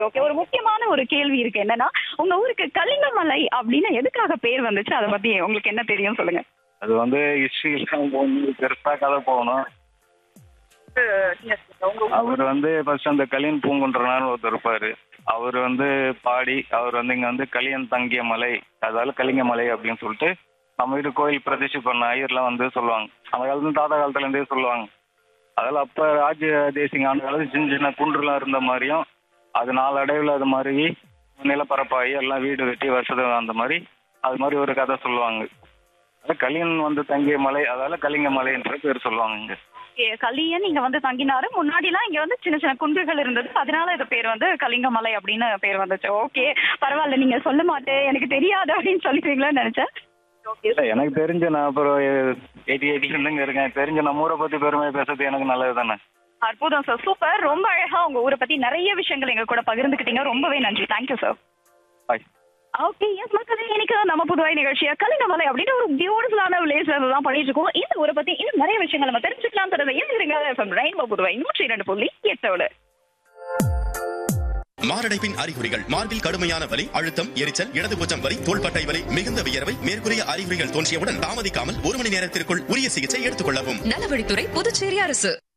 okay ஒரு முக்கியமான ஒரு கேள்வி இருக்கு என்னன்னா உங்க ஊருக்கு கலிங்கமலை அப்படின்னு எதுக்காக பேர் வந்துச்சு அதை பத்தி உங்களுக்கு என்ன தெரியும் சொல்லுங்க அது வந்து ஹிஸ்ட்ரிலாம் போகணும் பெருசா கதை போகணும் அவர் வந்து ஃபர்ஸ்ட் அந்த கலியன் பூங்குன்றனால ஒருத்தர் இருப்பாரு அவர் வந்து பாடி அவர் வந்து இங்க வந்து கலியன் தங்கிய மலை அதால கலிங்க மலை அப்படின்னு சொல்லிட்டு நம்ம வீட்டு கோயில் பிரதிஷ்டை பண்ண ஐயர்லாம் வந்து சொல்லுவாங்க அந்த காலத்துல தாத்தா காலத்துல இருந்தே சொல்லுவாங்க அதில் அப்ப ராஜ தேசிங்க ஆண்டு காலத்து சின்ன சின்ன குன்றுலாம் இருந்த மாதிரியும் அது நாளடைவில் அது மாதிரி நிலப்பரப்பாகி எல்லாம் வீடு கட்டி வசதி அந்த மாதிரி அது மாதிரி ஒரு கதை சொல்லுவாங்க அது கலியன் வந்து தங்கிய மலை அதால கலிங்க மலைன்ற பேர் சொல்லுவாங்க இங்க ஓகே, கலியன் இங்க வந்து தங்கினாரு முன்னாடிலாம் இங்க வந்து சின்ன சின்ன குன்றுகள் இருந்தது அதனால இது பேர் வந்து கலிங்கமலை அப்படின்னு பேர் வந்துச்சு ஓகே பரவாயில்ல நீங்க சொல்ல மாட்டேன் எனக்கு தெரியாது அப்படின்னு சொல்லிட்டீங்களா நினைச்சேன் இல்ல எனக்கு தெரிஞ்ச நான் அப்புறம் எயிட்டி எயிட்டி இருந்துங்க இருக்கேன் தெரிஞ்ச நம்ம ஊரை பத்தி பெருமை பேசுறது எனக்கு நல்லது தானே அற்புதம் சார் சூப்பர் ரொம்ப அழகா உங்க ஊரை பத்தி நிறைய விஷயங்கள் எங்க கூட பகிர்ந்துக்கிட்டீங்க ரொம்பவே நன்றி thank you sir bye okay yes மக்களே இன்னைக்கு நம்ம புதுவை நிகழ்ச்சியா கலிங்கமலை அப்படின்னு ஒரு பியூட்டிஃபுல்லான வில்லேஜ்ல தான் பண்ணிட்டு இருக்கோம் இந்த ஊரை பத்தி இன்னும் நிறைய விஷயங்கள் நம்ம தெரிஞ்சுக்கலாம் தரதை எழுதுங்க எஃப்எம் ரெயின்போ புதுவை நூற்றி இரண்டு புள்ளி எட்டோட மாரடைப்பின் அறிகுறிகள் மார்பில் கடுமையான வலி அழுத்தம் எரிச்சல் இடதுபூச்சம் வலி தோள்பட்டை வலி மிகுந்த வியர்வை மேற்கூறிய அறிகுறிகள் தோன்றியவுடன் தாமதிக்காமல் ஒரு மணி நேரத்திற்குள் உரிய சிகிச்சை எடுத்துக் கொள்ளவும் நலவழித்துறை புதுச்சேரி அரசு